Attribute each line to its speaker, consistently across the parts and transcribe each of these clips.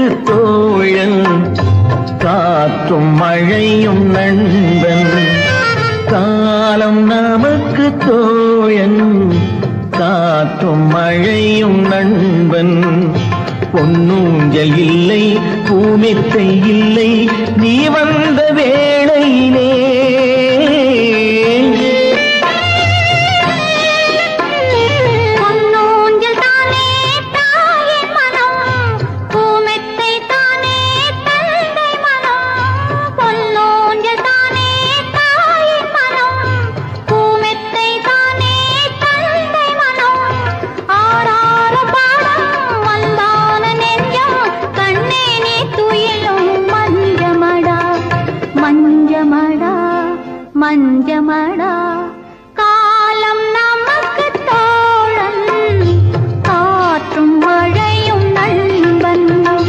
Speaker 1: தோழன் காற்றும் மழையும் நண்பன் காலம் நமக்கு தோழன் காற்றும் மழையும் நண்பன் பொன்னூஞ்சல் இல்லை பூமித்தை இல்லை நீ வந்த வேளையிலே
Speaker 2: பொன்னூஞ்சல் தானே தாயின் மனம் பூமெத்தை தானே தந்தை மனம் பொன்னூஞ்சல் தானே தாயின் மனம் பூமெத்தை தானே தந்தை மனம் ஆறார பாடம் வந்தான நெஞ்சம் கண்ணே நீ துயிலும் மஞ்சமடா மஞ்சமடா மஞ்சமடா காலம் நமக்கு தோழன் காற்றும் மழையும் நண்பன்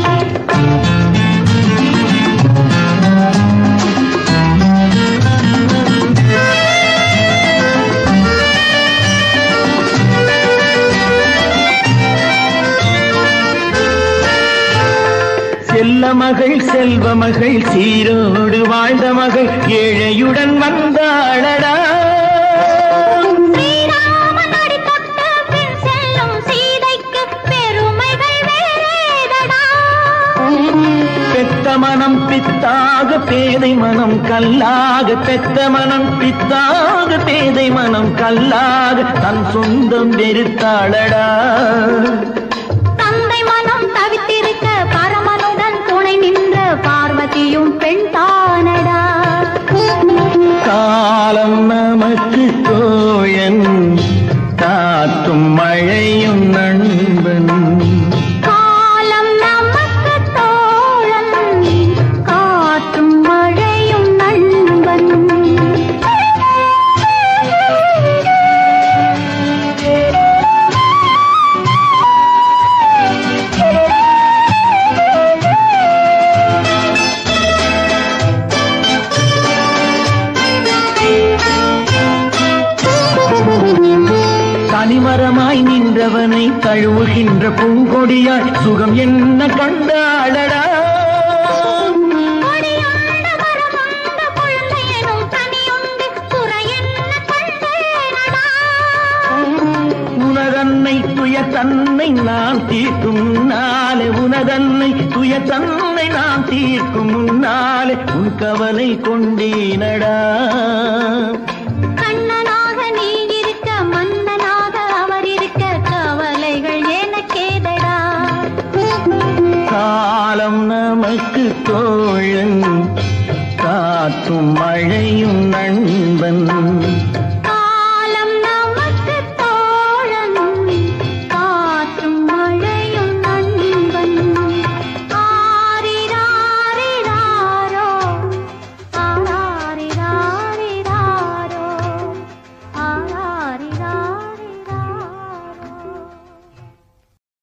Speaker 1: செல்ல மகள் செல்வ மகள் சீரோடு வாழ்ந்த மகள் ஏழையுடன் வந்தாளடா
Speaker 2: ஸ்ரீராமன் அடி தொட்ட பின் செல்லும் சீதைக்கு பெருமைகள் வேறேதடா
Speaker 1: பெத்த மனம் பித்தாக பேதை மனம் கல்லாக பெத்த மனம் பித்தாக பேதை மனம் கல்லாக தன் சொந்தம் வெறுத்தாளடா
Speaker 2: தந்தை மனம் தவித்திருக்க பரமனுடன் துணை நின்ற பார்வதியும் பெண் தானடா
Speaker 1: காலம் நமக்கு தோழன் காற்றும் மழையும் நண்பன்
Speaker 2: காலம் நமக்கு தோழன் காற்றும் மழையும் நண்பன்
Speaker 1: தனிமரமாய் நின்றவனை தழுவுகின்ற பூங்கொடியாய் சுகம் என்ன கண்டாளடா
Speaker 2: கொடியுண்ட மரமுண்ட குழந்தை எனும் தனியுண்டு குறையென்ன கண்டேனடா
Speaker 1: உனதன்னை துய தன்னை நான் தீர்க்கும் முன்னாலே உனதன்னை துய தன்னை நான் தீர்க்கும் முன்னாலே உன் கவலை கொண்டேனடா
Speaker 2: கண்ணனாக நீ இருக்க மன்னனாக அவர் இருக்க கவலைகள் எனக்கேதடா
Speaker 1: காலம் நமக்கு தோழன் காற்றும் மழையும் நண்பன்